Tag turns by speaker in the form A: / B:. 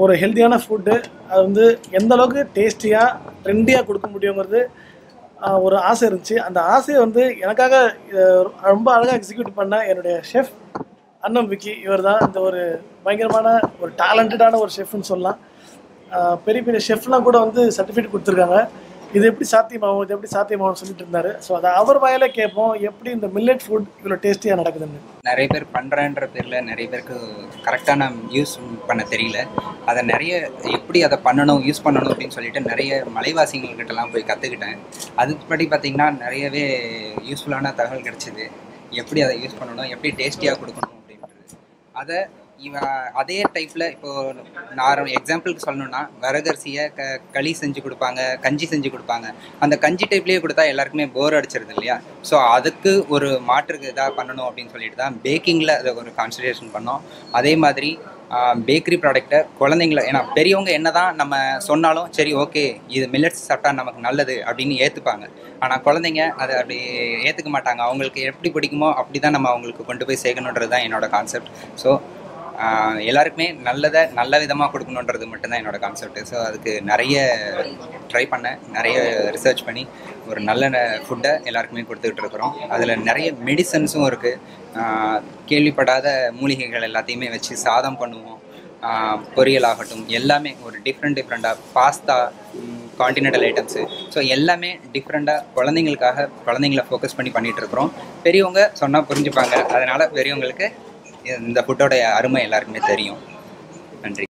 A: ஒரு ஹெல்த்தியான ஃபுட்டு அது வந்து எந்த அளவுக்கு டேஸ்டியாக ட்ரெண்டியாக கொடுக்க முடியுங்கிறது ஆஹ், ஒரு ஆசை இருந்துச்சு அந்த ஆசையை வந்து எனக்காக அஹ், ரொம்ப அழகாக எக்ஸிக்யூட் பண்ண என்னுடைய ஷெஃப் அண்ணன் விக்கி இவர் தான் இந்த ஒரு பயங்கரமான ஒரு டேலண்டடான ஒரு ஷெஃப்னு சொல்லலாம் ஆஹ், பெரிய பெரிய ஷெஃப்லாம் கூட வந்து சர்டிஃபிகேட் கொடுத்துருக்காங்க இது எப்படி சாத்தியமாகும் இது எப்படி சாத்தியமாகும்னு சொல்லிட்டு இருந்தாரு ஸோ அதை அவர் வாயில கேட்போம் எப்படி இந்த மில்லட் ஃபுட் இவ்வளோ டேஸ்டியாக நடக்குதுன்னு
B: நிறைய பேர் பண்ணுறேன்ற பேரில் நிறைய பேருக்கு கரெக்டான யூஸ் பண்ண தெரியல அதை நிறைய எப்படி அதை பண்ணணும் யூஸ் பண்ணணும் அப்படின்னு சொல்லிட்டு நிறைய மலைவாசிகள்கிட்டலாம் போய் கற்றுக்கிட்டேன் அதுபடி பார்த்திங்கன்னா நிறையவே யூஸ்ஃபுல்லான தகவல் கிடச்சிது எப்படி அதை யூஸ் பண்ணணும் எப்படி டேஸ்டியாக கொடுக்கணும் அப்படின்றது அதை இவன் அதே டைப்பில் இப்போது நான் எக்ஸாம்பிளுக்கு சொல்லணும்னா வரகரிசியை க களி செஞ்சு கொடுப்பாங்க கஞ்சி செஞ்சு கொடுப்பாங்க அந்த கஞ்சி டைப்லேயே கொடுத்தா எல்லாருக்குமே போர் அடிச்சிருது இல்லையா ஸோ அதுக்கு ஒரு மாற்றுக்கு இதாக பண்ணணும் அப்படின்னு சொல்லிட்டு தான் பேக்கிங்கில் அதை ஒரு கான்சன்ட்ரேஷன் பண்ணோம் அதே மாதிரி பேக்கரி ப்ராடக்ட்டை குழந்தைங்கள ஏன்னா பெரியவங்க என்ன தான் நம்ம சொன்னாலும் சரி ஓகே இது மில்லட்ஸ் சாப்பிட்டா நமக்கு நல்லது அப்படின்னு ஏற்றுப்பாங்க ஆனால் குழந்தைங்க அதை அப்படி ஏற்றுக்க மாட்டாங்க அவங்களுக்கு எப்படி பிடிக்குமோ அப்படி தான் நம்ம அவங்களுக்கு கொண்டு போய் சேர்க்கணுன்றது தான் என்னோட கான்செப்ட் ஸோ எல்லாருக்குமே நல்லதை நல்ல விதமாக கொடுக்கணுன்றது மட்டும்தான் என்னோட கான்செப்ட் ஸோ அதுக்கு நிறைய ட்ரை பண்ணேன் நிறைய ரிசர்ச் பண்ணி ஒரு நல்ல ஃபுட்டை எல்லாருக்குமே கொடுத்துக்கிட்டு இருக்கிறோம் அதில் நிறைய மெடிசன்ஸும் இருக்குது கேள்விப்படாத மூலிகைகள் எல்லாத்தையுமே வச்சு சாதம் பண்ணுவோம் ஆஹ் பொரியல் ஆகட்டும் எல்லாமே ஒரு டிஃப்ரெண்ட் டிஃப்ரெண்ட்டாக பாஸ்தா காண்டினென்டல் ஐட்டம்ஸு ஸோ எல்லாமே டிஃப்ரெண்ட்டாக குழந்தைங்களுக்காக குழந்தைங்கள ஃபோக்கஸ் பண்ணி பண்ணிகிட்டு இருக்கிறோம் பெரியவங்க சொன்னால் புரிஞ்சுப்பாங்க அதனால் பெரியவங்களுக்கு இந்த ஃபுட்டோடைய அருமை எல்லாருக்குமே தெரியும் நன்றி